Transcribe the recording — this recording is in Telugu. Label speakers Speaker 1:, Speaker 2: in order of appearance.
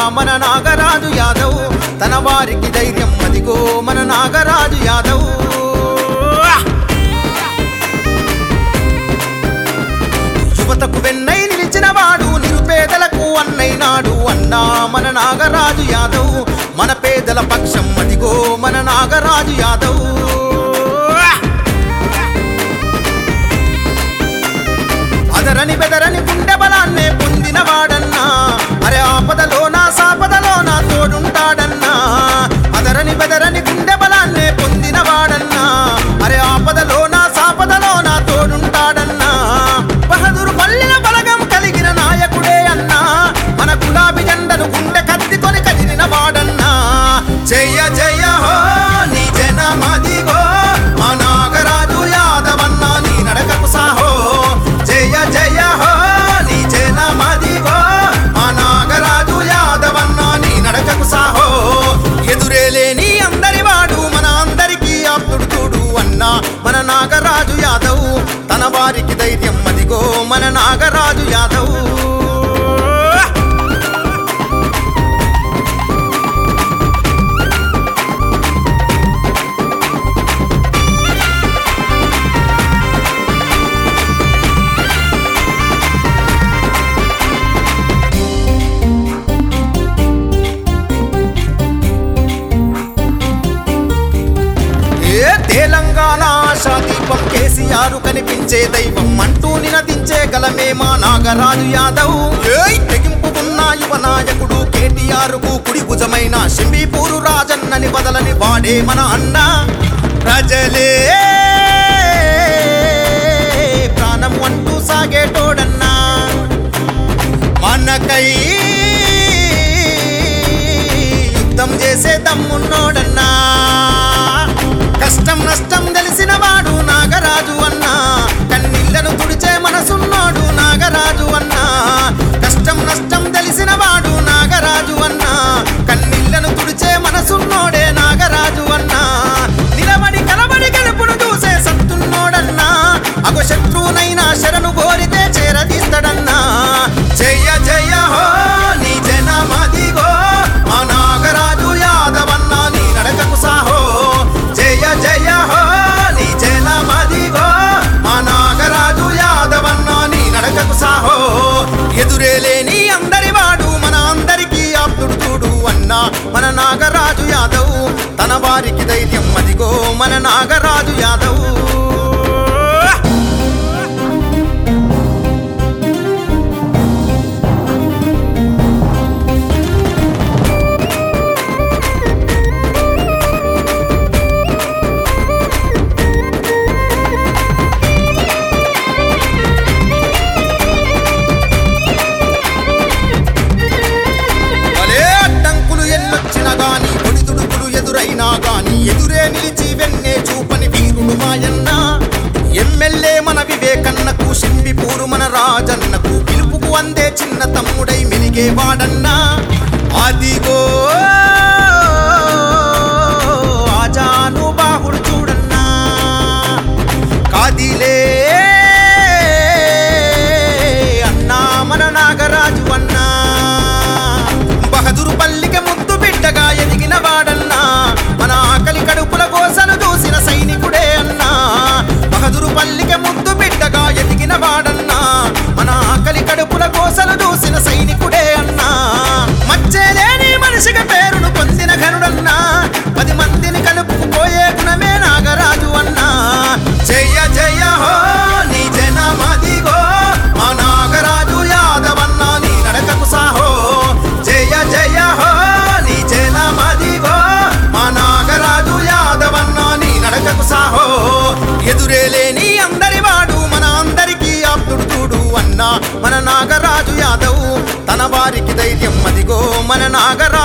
Speaker 1: మన నాగరాజు యాదవ్ తన వారికి ధైర్యం అదిగో మన నాగరాజు యాదవ్ యువతకు వెన్నై నిలిచిన వాడు నిరుపేదలకు అన్నైనాడు అన్నా మన నాగరాజు యాదవ్ మన పేదల పక్షం అదిగో మన నాగరాజు యాదవ్ అదరని బెదరని గుండె బలాన్నే పొందిన వాడన్నా అరే ఆపదలో నా సాపదలో నా తోడుంటాడన్నా అదరని బెదరని గుండె బలాన్నే పొందిన వాడన్నా అరే ఆపదలో నా సాపదలో నా తోడుంటాడన్నా బహదూరు పల్లెల బలగం కలిగిన నాయకుడే అన్నా మన గులాబీ జెండను గుండె కత్తికొని కదిలిన వాడన్నా జయ జయ హో నీ జనమదిగో మా నాగరాజు యాదవన్న నీ నడకకు సాహో జయ జయ హో నీ జనమదిగో మా నాగరాజు యాదవన్న నీ నడకకు సాహో ఎదురే లేని అందరి వాడు మన అందరికీ ఆప్తుడు చూడు అన్నా మన నాగరాజు యాదవ్ తన వారికి ధైర్యం అదిగో మన నాగరాజు యాదవ్ ఏ తెలంగాణ ఆశా దీపం కేసీఆర్ కనిపించే దైవం అంటూ నినదించే గలమే మా నాగరాజు యాదవ్ ఏయ్ తెగింపుకున్న యువ నాయకుడు కేటీఆర్ కు కుడి భుజమైన షింబీపూరు రాజన్నని వదలని వాడే మన అన్న ప్రజలే ప్రాణం అంటూ సాగేటోడన్నా మనకై యుద్ధం చేసే దమ్మున్నోడన్నా కష్టం నష్టం తెలిసిన వాడు నాగరాజు అన్నా కన్నీళ్లను తుడిచే మనసున్నోడు నాగరాజు అన్నా కష్టం నష్టం తెలిసిన వాడు నాగరాజు అన్నా కన్నీళ్లను తుడిచే మనసున్నోడే నాగరాజు అన్నా నిలబడి కలబడి గెలుపును చూసే సత్తున్నోడన్నా అగో శత్రువునైనా శరణు కోరితే చేరదీస్తాడన్నా జయ జయ హో నీ జనమదిగో మా నాగరాజు యాదవన్న నీ నడకకు సాహో జయ జయ హో నీ జనమదిగో మా నాగరాజు యాదవన్న నీ నడకకు సాహో ఎదురే లేని అందరి వాడు మన అందరికీ ఆప్తుడు చూడు అన్నా మన నాగరాజు యాదవ్ తన వారికి ధైర్యం అదిగో మన నాగరాజు యాదవ్ భలే అడ్డంకులు ఎన్నొచ్చినా గాని ఒడిదుడుకులు ఎదురైనా గాని ఎదురే నిలిచి వెన్నే చూపని వీరుడు మాయన్న ఎమ్మెల్యే మన వివేకన్నకు షింబిపూరు మన రాజన్నకు పిలుపుకు అందే చిన్న తమ్ముడై మెలిగేవాడన్నా అదిగో ఆజాను బాహుడు చూడన్నా కాదిలే అన్నా మన నాగరాజు అన్నా బహదూరు పల్లికి ముద్దు బిడ్డగా ఎదిగిన వాడన్నా మన ఆకలి కడుపుల కోసను దూసిన సైనికుడే అన్నా బహదూరు పల్లికి ముద్దు బిడ్డగా ఎదిగిన వాడన్నా మన ఆకలి కడుపుల కోసలు దూసిన సైనికుడే అన్నా మచ్చేలేని మనిషిగా పేరును పొందిన ఘనుడన్నా పది మందిని కలుపుకుపోయే గుణమే నాగరాజు అన్నా జయ జయ హో నీ జనమదిగో మా నాగరాజు యాదవన్న నీ నడకకు సాహో జయ జయ హో నీ జనమదిగో మా నాగరాజు యాదవన్న నీ నడకకు సాహో ఎదురే లేని అందరి వాడు మన అందరికీ ఆప్తుడు చూడు అన్నా మన నాగరాజు యాదవ్ తన వారికి ధైర్యం అదిగో మన నాగరాజు